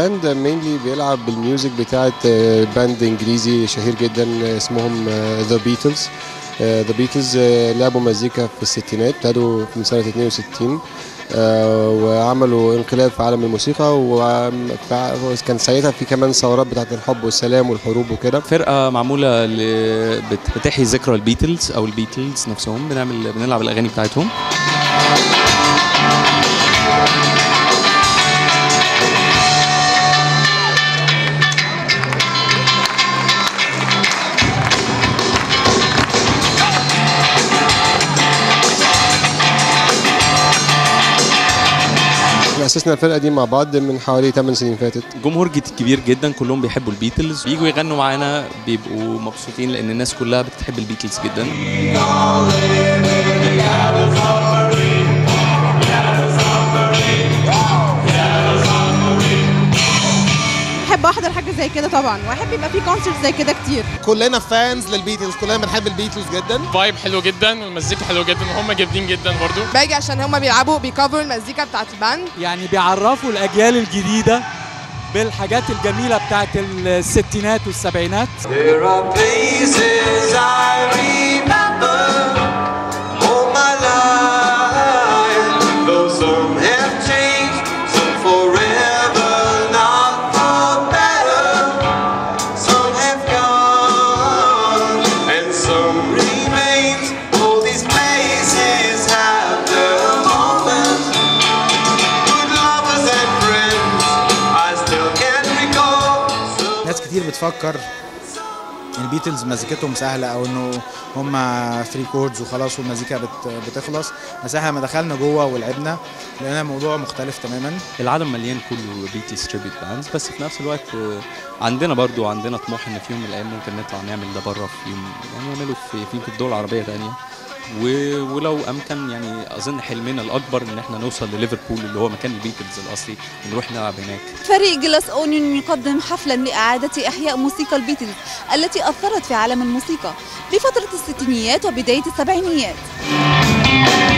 الباند مينلي بيلعب بالميوزك بتاعت آه، باند انجليزي شهير جدا اسمهم ذا بيتلز ذا بيتلز لعبوا مزيكا في الستينات ابتدوا من سنه 62 آه، وعملوا انقلاب في عالم الموسيقى وكان ساعتها في كمان ثورات بتاعت الحب والسلام والحروب وكده فرقه معموله ل... بت- بتحيي ذكرى البيتلز او البيتلز نفسهم بنعمل بنلعب الاغاني بتاعتهم احنا اسسنا الفرقه دي مع بعض من حوالي 8 سنين فاتت جمهور جد- كبير جدا كلهم بيحبوا البيتلز بيجوا يغنوا معانا بيبقوا مبسوطين لان الناس كلها بتحب البيتلز جدا بحب احضر حاجه زي كده طبعا واحب يبقى في كونسرت زي كده كتير كلنا فانز للبيتلز كلنا بنحب البيتلز جدا فايب حلو جدا والمزيكا حلوه جدا وهم جامدين جدا برضو باجي عشان هما بيلعبوا بيكفروا المزيكا بتاعت الباند يعني بيعرفوا الاجيال الجديده بالحاجات الجميله بتاعت الستينات والسبعينات There are places I remember all my life. Though some have changed, some forever, not for better. Some have gone, and some remains. All these places have their moments. Good lovers and friends, I still can recall. So ناس كتير بتفكر ان البيتلز مزيكتهم سهله او انه هم 3 كوردز وخلاص والمزيكا بت بتخلص بس احنا لما دخلنا جوه ولعبنا لقينا الموضوع مختلف تماما العالم مليان كله بيتلز تريبيوت باندز بس في نفس الوقت آه، عندنا برضو عندنا طموح ان في يوم من الايام ممكن نطلع نعمل ده بره في يوم يعني نعمله في في يمكن دول عربيه تانية و- ولو امكن يعني اظن حلمنا الاكبر ان احنا نوصل لليفربول اللي هو مكان البيتلز الاصلي ونروح نلعب هناك فريق جلاس أونيون يقدم حفلا لإعادة إحياء موسيقى البيتلز التي أثرت في عالم الموسيقى بفترة الستينيات وبداية السبعينيات